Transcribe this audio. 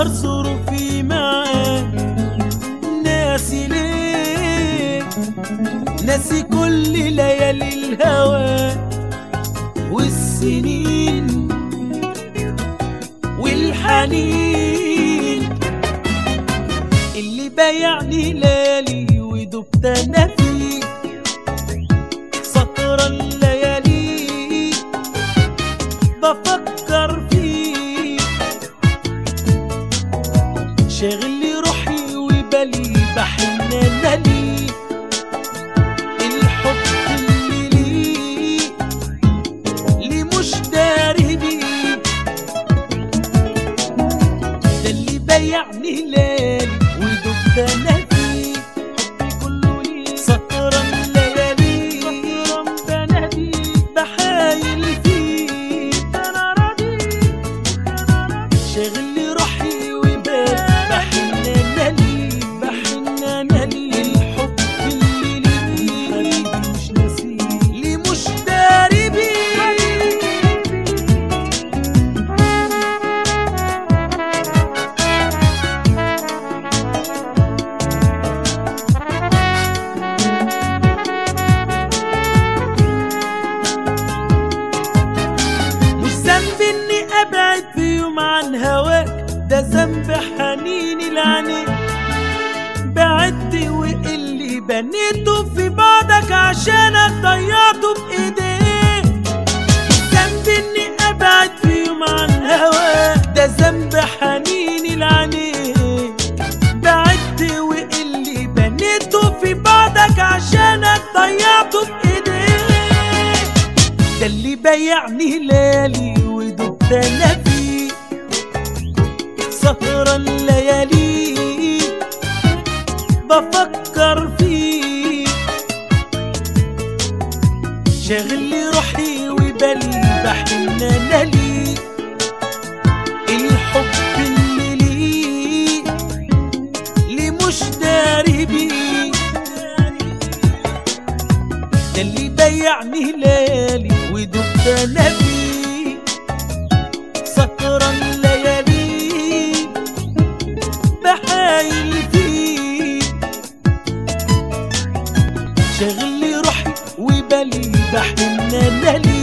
بتغير ظروفي معاك ناسي ليه ناسي كل ليالي الهوى والسنين والحنين اللي بايعني ليالي ودبت انا فيه سهرة الليالي بفكر فيه شاغل لي روحي وبالي بحن انا ليه الحب اللي ليه ليه مش داري بيه ده اللي بايعني ليالي ودبت انا فيه حبي كله ليه سهرة الليالي سهرة بنادي بحايل فيه انا راضي شاغل لي روحي وبالي بحن انا ليه بحن انا ليه الحب اللي ليه حبيبي مش ناسيه ليه مش داري بيه مش ذنب اني ابعد في يوم عن هواك ده ذنب حنيني لعنيك بعدت واللي بنيته في بعدك عشانك ضيعته بايديك ذنب اني ابعد في يوم عن هواك ده ذنب حنيني لعنيك بعدت واللي بنيته في بعدك عشانك ضيعته بايديك ده اللي بايعني ليالي ودبت انا فيه سهرة الليالي بفكر فيه شاغل لي روحي وبالي بحن انا ليه الحب اللي ليه ليه مش داري بيه ده اللي بايعني ليالي ودبت انا فيه سكر الليالي بحايل فيه شاغل لي روحي وبالي بحن انا ليه